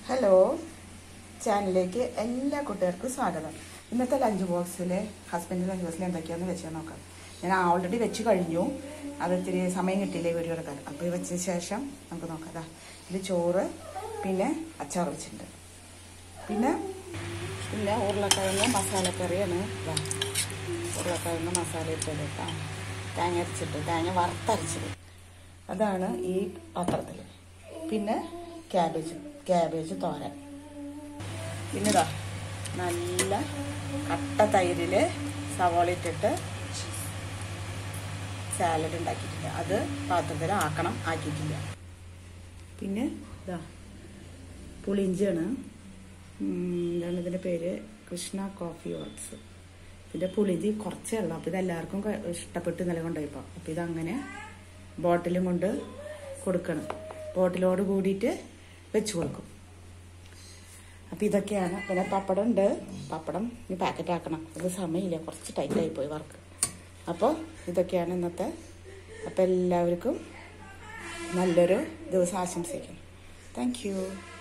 hello ചാനലിലേക്ക് എല്ലാ കൂട്ടുകാർക്കും സ്വാഗതം ഇന്നത്തെ ലഞ്ച് ബോക്സിൽ ഹസ്ബൻഡ് ലഞ്ച് ബോക്സിൽ എന്തൊക്കെയാണെന്ന് വെച്ചാൽ നോക്കാം ഞാൻ ഓൾറെഡി വെച്ച് കഴിഞ്ഞു അത് ഇത്തിരി സമയം കിട്ടിയില്ലേ വീഡിയോ എടുക്കാൻ അപ്പോൾ ഇത് വെച്ചതിന് ശേഷം നമുക്ക് നോക്കാം അതാ ഇത് ചോറ് പിന്നെ അച്ചാർ വെച്ചിട്ടുണ്ട് പിന്നെ പിന്നെ ഉരുളക്കിഴങ്ങ് മസാലക്കറിയാണ് ഇതാ ഉരുളക്കിഴങ്ങ് മസാല ഇട്ടത് കേട്ടോ തേങ്ങ അരച്ചിട്ട് തേങ്ങ വറുത്തരച്ചത് അതാണ് ഈ പാത്രത്തിൽ പിന്നെ ക്യാബേജ് ക്യാബേജ് തോരൻ പിന്നെ ഇതാ നല്ല കട്ട തൈരിൽ സവാള ഇട്ടിട്ട് സാലഡ് ഉണ്ടാക്കിയിട്ടില്ല അത് പാത്രത്തിൽ ആക്കണം ആക്കിയിട്ടില്ല പിന്നെ ഇതാ പുളിഞ്ചിയാണ് ഉം, എന്താണ് ഇതിൻ്റെ പേര് കൃഷ്ണ കോഫി വർക്ക്സ് ഇതിൻ്റെ പുളിഞ്ചി കുറച്ചേ ഉള്ളൂ അപ്പോൾ ഇതെല്ലാവർക്കും ക- ഇഷ്ടപ്പെട്ട് നില കൊണ്ടുപോയപ്പോൾ അപ്പോൾ ഇതങ്ങനെ ബോട്ടിലും കൊണ്ട് കൊടുക്കണം ബോട്ടിലോട് കൂടിയിട്ട് വെച്ച് കൊടുക്കും അപ്പോൾ ഇതൊക്കെയാണ് പിന്നെ പപ്പടം ഉണ്ട് പപ്പടം ഇനി പാക്കറ്റ് ആക്കണം അത് സമയമില്ല കുറച്ച് ടൈറ്റായി പോയി വർക്ക് അപ്പോൾ ഇതൊക്കെയാണ് ഇന്നത്തെ അപ്പോൾ എല്ലാവർക്കും നല്ലൊരു ദിവസം ആശംസിക്കുന്നു താങ്ക് യു